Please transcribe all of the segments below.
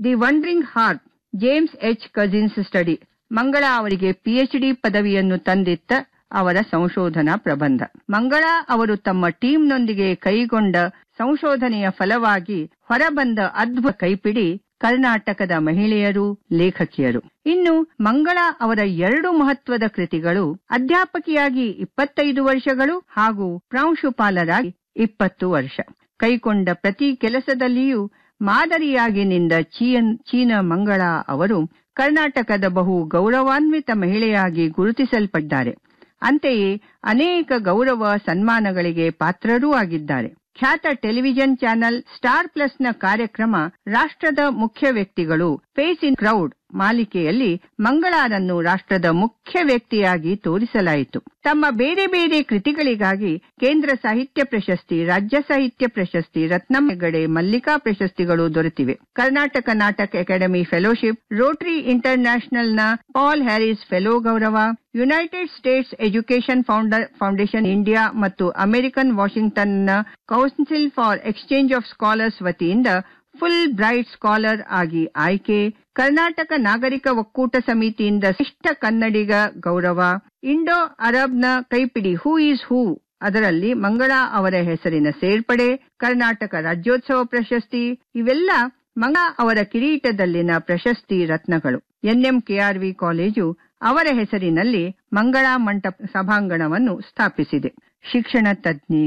the wandering heart James H Cousins study Mangala ಅವರಿಗೆ PhD ಪದವಿಯನ್ನು ತಂದಿತ್ತ ಅವರ ಸಂಶೋಧನಾ ಪ್ರಬಂಧ ಮಂಗಳ ಅವರು ತಮ್ಮ ಟೀಮ್ನೊಂದಿಗೆ ಕೈಗೊಂಡ ಸಂಶೋಧನೆಯ ಫಲವಾಗಿ ಹೊರಬಂದ ಅದ್ಭುತ ಕೈಪಿಡಿ ಕರ್ನಾಟಕದ ಮಹಿಳೆಯರು ಲೇಖಕಿಯರು ಇನ್ನು ಮಂಗಳ ಅವರ ಎರಡು ಮಹತ್ವದ ಕೃತಿಗಳು ಅಧ್ಯಾಪಕಿಯಾಗಿ ಇಪ್ಪತ್ತೈದು ವರ್ಷಗಳು ಹಾಗೂ ಪ್ರಾಂಶುಪಾಲರಾಗಿ ಇಪ್ಪತ್ತು ವರ್ಷ ಕೈಕೊಂಡ ಪ್ರತಿ ಕೆಲಸದಲ್ಲಿಯೂ ಮಾದರಿಯಾಗಿ ನಿಂದ ಚೀನ್ ಚೀನ ಮಂಗಳ ಅವರು ಕರ್ನಾಟಕದ ಬಹು ಗೌರವಾನ್ವಿತ ಮಹಿಳೆಯಾಗಿ ಗುರುತಿಸಲ್ಪಟ್ಟಿದ್ದಾರೆ ಅಂತೆಯೇ ಅನೇಕ ಗೌರವ ಸನ್ಮಾನಗಳಿಗೆ ಪಾತ್ರರೂ ಆಗಿದ್ದಾರೆ ಖ್ಯಾತ ಟೆಲಿವಿಷನ್ ಚಾನೆಲ್ ಸ್ಟಾರ್ ಪ್ಲಸ್ನ ಕಾರ್ಯಕ್ರಮ ರಾಷ್ಟ್ರದ ಮುಖ್ಯ ವ್ಯಕ್ತಿಗಳು ಫೇಸ್ ಇನ್ ಕ್ರೌಡ್ ಮಾಲಿಕೆಯಲ್ಲಿ ಮಂಗಳಾರನ್ನು ರಾಷ್ಟ್ರದ ಮುಖ್ಯ ವ್ಯಕ್ತಿಯಾಗಿ ತೋರಿಸಲಾಯಿತು ತಮ್ಮ ಬೇರೆ ಬೇರೆ ಕೃತಿಗಳಿಗಾಗಿ ಕೇಂದ್ರ ಸಾಹಿತ್ಯ ಪ್ರಶಸ್ತಿ ರಾಜ್ಯ ಸಾಹಿತ್ಯ ಪ್ರಶಸ್ತಿ ರತ್ನಮ್ಮ ಹೆಗಡೆ ಮಲ್ಲಿಕಾ ಪ್ರಶಸ್ತಿಗಳು ದೊರೆತಿವೆ ಕರ್ನಾಟಕ ನಾಟಕ ಅಕಾಡೆಮಿ ಫೆಲೋಶಿಪ್ ರೋಟರಿ ಇಂಟರ್ನ್ಯಾಷನಲ್ ನ ಪಾಲ್ ಹ್ಯಾರಿಸ್ ಫೆಲೋ ಗೌರವ United States Education Foundation India ಮತ್ತು ಅಮೆರಿಕನ್ ವಾಷಿಂಗ್ಟನ್ ನ Council for Exchange of Scholars ವತಿಯಿಂದ ಫುಲ್ ಬ್ರೈಟ್ ಸ್ಕಾಲರ್ ಆಗಿ ಆಯ್ಕೆ ಕರ್ನಾಟಕ ನಾಗರಿಕ ಒಕ್ಕೂಟ ಸಮಿತಿಯಿಂದ ಶಿಷ್ಟ ಕನ್ನಡಿಗ ಗೌರವ ಇಂಡೋ ಅರಬ್ನ ಕೈಪಿಡಿ ಹೂ ಈಸ್ ಹೂ ಅದರಲ್ಲಿ ಮಂಗಳಾ ಅವರ ಹೆಸರಿನ ಸೇರ್ಪಡೆ ಕರ್ನಾಟಕ ರಾಜ್ಯೋತ್ಸವ ಪ್ರಶಸ್ತಿ ಇವೆಲ್ಲ ಮಂಗಳಾ ಅವರ ಕಿರೀಟದಲ್ಲಿನ ಪ್ರಶಸ್ತಿ ರತ್ನಗಳು ಎನ್ಎಂಕೆಆರ್ವಿ ಕಾಲೇಜು ಅವರ ಹೆಸರಿನಲ್ಲಿ ಮಂಗಳಾ ಮಂಟಪ ಸಭಾಂಗಣವನ್ನು ಸ್ಥಾಪಿಸಿದೆ ಶಿಕ್ಷಣ ತಜ್ಞೆ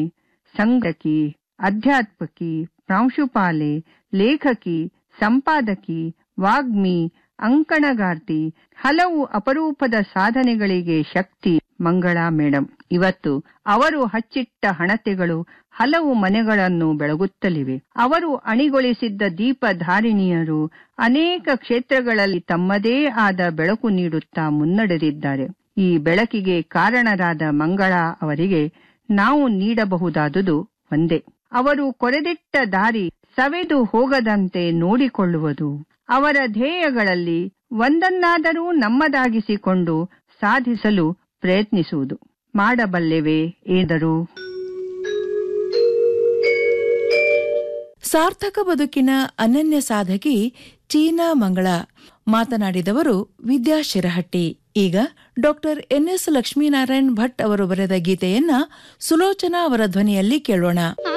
ಸಂಘಕಿ ಅಧ್ಯಾತ್ಮಕಿ ಪ್ರಾಂಶುಪಾಲೆ ಲೇಖಕಿ ಸಂಪಾದಕಿ ವಾಗ್ಮಿ ಅಂಕಣಗಾರ್ತಿ ಹಲವು ಅಪರೂಪದ ಸಾಧನೆಗಳಿಗೆ ಶಕ್ತಿ ಮಂಗಳಾ ಮೇಡಂ ಇವತ್ತು ಅವರು ಹಚ್ಚಿಟ್ಟ ಹಣತೆಗಳು ಹಲವು ಮನೆಗಳನ್ನು ಬೆಳಗುತ್ತಲಿವೆ ಅವರು ಅಣಿಗೊಳಿಸಿದ್ದ ದೀಪಧಾರಿಣಿಯರು ಅನೇಕ ಕ್ಷೇತ್ರಗಳಲ್ಲಿ ತಮ್ಮದೇ ಆದ ಬೆಳಕು ನೀಡುತ್ತಾ ಮುನ್ನಡೆದಿದ್ದಾರೆ ಈ ಬೆಳಕಿಗೆ ಕಾರಣರಾದ ಮಂಗಳಾ ಅವರಿಗೆ ನಾವು ನೀಡಬಹುದಾದುದು ಒಂದೇ ಅವರು ಕೊರೆದಿಟ್ಟ ದಾರಿ ಸವೆದು ಹೋಗದಂತೆ ನೋಡಿಕೊಳ್ಳುವುದು ಅವರ ಧ್ಯೇಯಗಳಲ್ಲಿ ಒಂದನ್ನಾದರೂ ನಮ್ಮದಾಗಿಸಿಕೊಂಡು ಸಾಧಿಸಲು ಪ್ರಯತ್ನಿಸುವುದು ಮಾಡಬಲ್ಲೆವೇ ಏದರು ಸಾರ್ಥಕ ಬದುಕಿನ ಅನನ್ಯ ಸಾಧಕಿ ಚೀನಾ ಮಂಗಳ ಮಾತನಾಡಿದವರು ವಿದ್ಯಾ ಶಿರಹಟ್ಟಿ ಈಗ ಡಾಕ್ಟರ್ ಎನ್ಎಸ್ ಲಕ್ಷ್ಮೀನಾರಾಯಣ್ ಭಟ್ ಅವರು ಬರೆದ ಗೀತೆಯನ್ನ ಸುಲೋಚನಾ ಅವರ ಧ್ವನಿಯಲ್ಲಿ ಕೇಳೋಣ